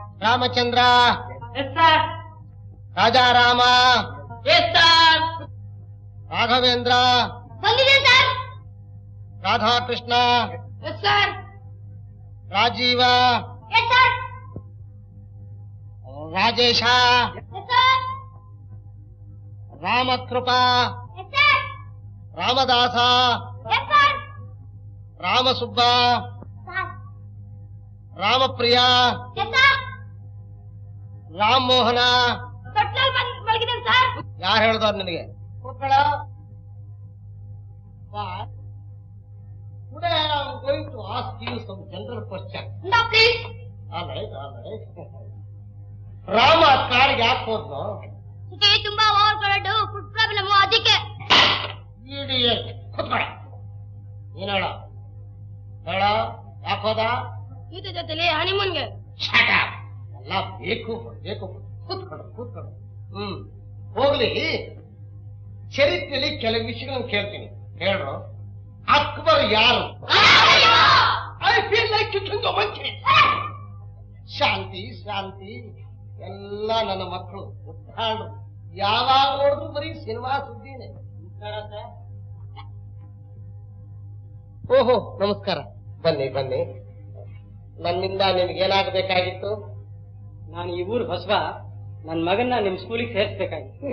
Ramachandra yes sir Rajarama yes sir Raghavendra ಬಂದಿದೆ sir Radhakrishna yes sir Rajeeva yes sir Rajesha yes sir Ramakripa yes sir Ramadasa yes sir Ramasubba sir Ramapriya yes sir Ram Mohana ತೊಟ್ಲಲ್ಲಿ ಬಂದ್ ಮಲಗಿದ್ದೇನೆ sir ಯಾರು ಹೇಳ್ದವ್ರು ನಿನಗೆ ಕೂತ್ಕೊಳ್ಳ. Sir, Today I am going to ask you some general questions. No please All right, all right. Rama ಕಾಡಿಗೆ ಯಾಕೆ ಹೋದ್ನು ಸಿಟಿ ತುಂಬಾ ಓವರ್ ಕ್ರೌಡ್ ಫುಡ್ ಪ್ರಾಬ್ಲಮ್ ಅದಕ್ಕೆ ಇಡಿಯಟ್ ಕೂತ್ಕೊಳ್ಳ ನೀನ್ ಹೇಳ ಹೇಳ ಯಾಕೆ ಹೋದ ಜೊತೆ ಜೊತೆಲಿ ಹನಿಮೂನ್ಗೆ Shut up. ಎಲ್ಲ ಬೇಕು ಬೇಕು ಕೂತ್ಕೊಳ್ಳು ಕೂತ್ಕೊಳ್ಳು ಹ್ಮ್ ಹೋಗ್ಲಿ ಚರಿತ್ರೆಯಲ್ಲಿ ಕೆಲವು ವಿಷಯಗಳನ್ನು ಕೇಳ್ತೀನಿ ಹೇಳ್ರು ಅಕ್ಬರ್ ಯಾರು I feel like kicking monkey ಶಾಂತಿ ಶಾಂತಿ ಎಲ್ಲ ನನ್ನ ಮಕ್ಕಳು ಉದ್ದಾಡು ಯಾವಾಗ ನೋಡಿದ್ರು ಬರೀ ಸಿನಿಮಾ ಸುದ್ದಿನೇ ಓಹೋ ನಮಸ್ಕಾರ ಬನ್ನಿ ಬನ್ನಿ ನನ್ನಿಂದ ನಿಮ್ಗೇನಾಗಬೇಕಾಗಿತ್ತು ನಾನು ಈ ಊರು ಹೊಸಬ ನನ್ನ ಮಗನ್ನ ನಿಮ್ ಸ್ಕೂಲಿಗೆ ಸೇರಿಸ್ಬೇಕಾಗಿತ್ತು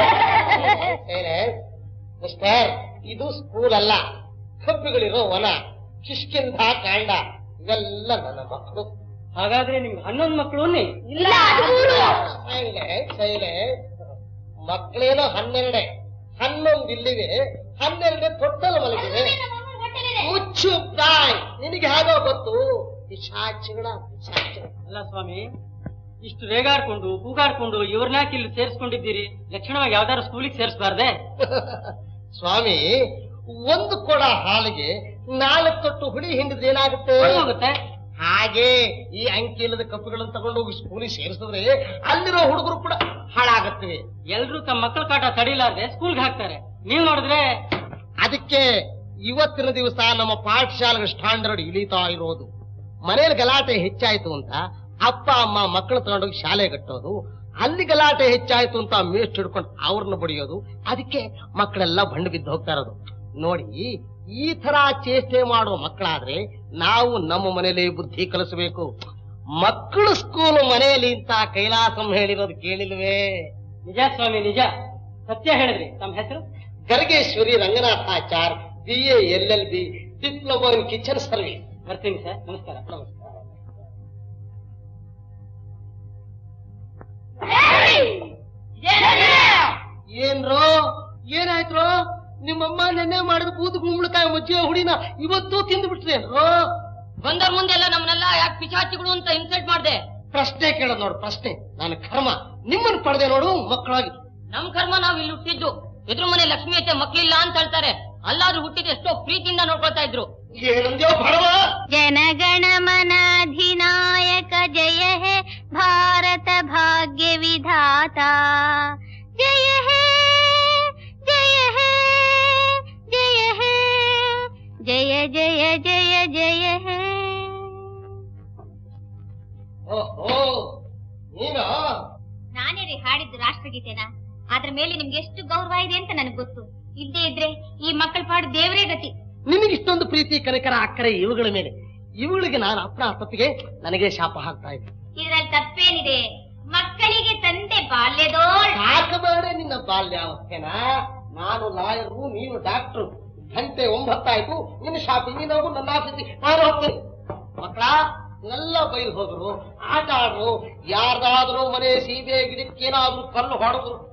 ಮಿಸ್ಟರ್ ಇದು ಸ್ಕೂಲ್ ಅಲ್ಲ ಕಬ್ಬಿಗಳಿರೋ ವನ ಕಿಷ್ಕಿಂಧ ಕಾಂಡ ಇವೆಲ್ಲ ನನ್ನ ಮಕ್ಕಳು ಹಾಗಾದ್ರೆ ನಿಮ್ಗೆ ಹನ್ನೊಂದು ಮಕ್ಕಳು ಇಲ್ಲ ಅದು ಮೂರು ಸೈಲೆಂಟ್ ಸೈಲೆಂಟ್ ಮಕ್ಕಳೇನೋ ಹನ್ನೆರಡೆ ಹನ್ನೊಂದು ಇಲ್ಲಿವೆ ಹನ್ನೆರಡೆ ತೊಟ್ಟಲು ಮಲಗಿವೆ ಮುಚ್ಚು ಬಾಯ್ ನಿನಗೆ ಹೇಗೋ ಗೊತ್ತು ಪಿಶಾಚಿಗಳ ಪಿಶಾಚಿಗಳ ಅಲ್ಲ ಸ್ವಾಮಿ ಇಷ್ಟು ರೇಗಾಡ್ಕೊಂಡು ಕೂಗಾಡ್ಕೊಂಡು ಇವ್ರನ್ಯಾಕೆ ಇಲ್ಲಿ ಸೇರಿಸ್ಕೊಂಡಿದ್ದೀರಿ ಲಕ್ಷಣವಾಗಿ ಯಾವ್ದಾದ್ರು ಸ್ಕೂಲಿಗೆ ಸೇರಿಸಬಾರ್ದೆ ಸ್ವಾಮಿ ಒಂದು ಕೊಡ ಹಾಲಿಗೆ ನಾಲ್ಕು ತೊಟ್ಟು ಹುಳಿ ಹಿಂಡಿದ್ರೆ ಏನಾಗುತ್ತೆ ಹೋಗುತ್ತೆ ಹಾಗೆ ಈ ಅಂಕಿ ಇಲ್ಲದ ಕಪ್ಪುಗಳನ್ನು ತಗೊಂಡು ಹೋಗಿ ಸ್ಕೂಲಿಗೆ ಸೇರಿಸಿದ್ರೆ ಅಲ್ಲಿರೋ ಹುಡುಗರು ಕೂಡ ಹಾಳಾಗುತ್ತವೆ ಎಲ್ರು ತಮ್ಮ ಮಕ್ಕಳ ಕಾಟ ತಡಿಲಾರ್ದೆ ಸ್ಕೂಲ್ಗೆ ಹಾಕ್ತಾರೆ ನೀವ್ ನೋಡಿದ್ರೆ ಅದಕ್ಕೆ ಇವತ್ತಿನ ದಿವಸ ನಮ್ಮ ಪಾಠಶಾಲೆಗಳ ಸ್ಟ್ಯಾಂಡರ್ಡ್ ಇಳಿತಾ ಇರೋದು ಮನೇಲಿ ಗಲಾಟೆ ಹೆಚ್ಚಾಯ್ತು ಅಂತ ಅಪ್ಪ ಅಮ್ಮ ಮಕ್ಕಳು ತಗೊಂಡೋಗಿ ಶಾಲೆ ಕಟ್ಟೋದು ಅಲ್ಲಿ ಗಲಾಟೆ ಹೆಚ್ಚಾಯ್ತು ಅಂತ ಮೇಸ್ಟ್ ಹಿಡ್ಕೊಂಡು ಅವ್ರನ್ನ ಬಡಿಯೋದು ಅದಕ್ಕೆ ಮಕ್ಕಳೆಲ್ಲ ಬಂಡು ಬಿದ್ದು ಹೋಗ್ತಾ ಇರೋದು ನೋಡಿ ಈ ತರ ಚೇಷ್ಟೆ ಮಾಡುವ ಮಕ್ಕಳಾದ್ರೆ ನಾವು ನಮ್ಮ ಮನೇಲಿ ಬುದ್ಧಿ ಕಲಿಸಬೇಕು ಮಕ್ಕಳು ಸ್ಕೂಲ್ ಮನೆಯಲ್ಲಿ ಅಂತ ಕೈಲಾಸಂ ಹೇಳಿರೋದು ಕೇಳಿಲ್ವೇ ನಿಜ ಸ್ವಾಮಿ ನಿಜ ಸತ್ಯ ಹೇಳಿದ್ರಿ ತಮ್ಮ ಹೆಸರು Gargeshwari Ranganathachar B A L L B diploma in kitchen service ಬರ್ತೀನಿ ಸರ್ ನಮಸ್ಕಾರ ನಮಸ್ಕಾರ ಏನ್ರೋ ಏನಾಯ್ತ್ರೋ ನಿಮ್ಮಮ್ಮ ನೆನ್ನೆ ಮಾಡಿದ ಬೂದು ಗುಂಬಳಕಾಯಿ ಮಜ್ಜಿಗೆ ಹುಡಿನ ಇವತ್ತು ತಿಂದು ಬಿಟ್ರೇನ್ರೋ ಬಂದವ್ರ ಮುಂದೆಲ್ಲ ನಮ್ಮನ್ನೆಲ್ಲ ಯಾಕೆ ಪಿಶಾಚಿಗಳು ಅಂತ ಇನ್ಸಲ್ಟ್ ಮಾಡ್ದೆ ಪ್ರಶ್ನೆ ಕೇಳೋದ್ ನೋಡು ಪ್ರಶ್ನೆ ನಾನು ಕರ್ಮ ನಿಮ್ಮನ್ನ ಪಡೆದೆ ನೋಡು ಮಕ್ಕಳಾಗಿ ನಮ್ ಕರ್ಮ ನಾವ್ ಇಲ್ಲಿ ಹುಟ್ಟಿದ್ದು ಎದುರು ಮನೆ ಲಕ್ಷ್ಮಿ ಐತೆ ಮಕ್ಳಿಲ್ಲ ಅಂತ ಹೇಳ್ತಾರೆ ಅಲ್ಲಾದ್ರೂ ಹುಟ್ಟಿದ ಎಷ್ಟೋ ಪ್ರೀತಿಯಿಂದ ನೋಡ್ಕೊಳ್ತಾ ಇದ್ರು ಏನಂದ್ಯೋ ಬಡವ ಜನಗಣ ಮನಾಧಿನಾಯಕ ಜಯ ಹೇ ಭಾರತ ಭಾಗ್ಯ ವಿಧಾತ ಜಯ ಹೇ ಜಯ ಹೇ ಜಯ ಹೇ ಜಯ ಜಯ ಜಯ ಜಯ ಹೇ ಓಹೋ ನೀನಾ ನಾನೇ ರೀ ಹಾಡಿದ್ದು ರಾಷ್ಟ್ರಗೀತೆನ ಅದ್ರ ಮೇಲೆ ನಿಮ್ಗೆ ಎಷ್ಟು ಗೌರವ ಇದೆ ಅಂತ ನನಗೆ ಗೊತ್ತು ಇಲ್ಲದೆ ಇದ್ರೆ ಈ ಮಕ್ಕಳ ಪಾಡು ದೇವರೇ ಗತಿ ನಿನಗೆ ಇಷ್ಟೊಂದು ಪ್ರೀತಿ ಕನಕರ ಅಕ್ಕರೆ ಇವುಗಳ ಮೇಲೆ ಇವುಗಳಿಗೆ ನಾನು ಅಪ್ಪನ ತಪ್ಪಿಗೆ ನನಗೆ ಶಾಪ ಹಾಕ್ತಾ ಇದ್ದೆ ಇದ್ರಲ್ಲಿ ತಪ್ಪೇನಿದೆ ಮಕ್ಕಳಿಗೆ ತಂದೆ ಬಾಲ್ಯದೋಳ್ ಸಾಕಬೇಡ ನಿನ್ನ ಬಾಲ್ಯಾವಸ್ಥೆನ ನಾನು ಲಾಯರು ನೀನು ಡಾಕ್ಟ್ರು ಗಂಟೆ ಒಂಬತ್ತಾಯ್ತು ನಿನ್ನ ಶಾಪಿಂಗ್ ನೀನು ಹೋಗು ನನ್ನ ಆಫೀಸಿಗೆ ನಾನು ಹೋಗ್ತೀನಿ ಮಕ್ಕಳ ಎಲ್ಲ ಬೈಲ್ ಹೋದ್ರು ಆಟ ಆಡ್ರು ಯಾರ್ದಾದ್ರೂ ಮನೆ ಸೀಬೆ ಗಿಡಕ್ಕೆ ಏನಾದ್ರೂ ಕಲ್ಲು ಹೊಡೆದ್ರು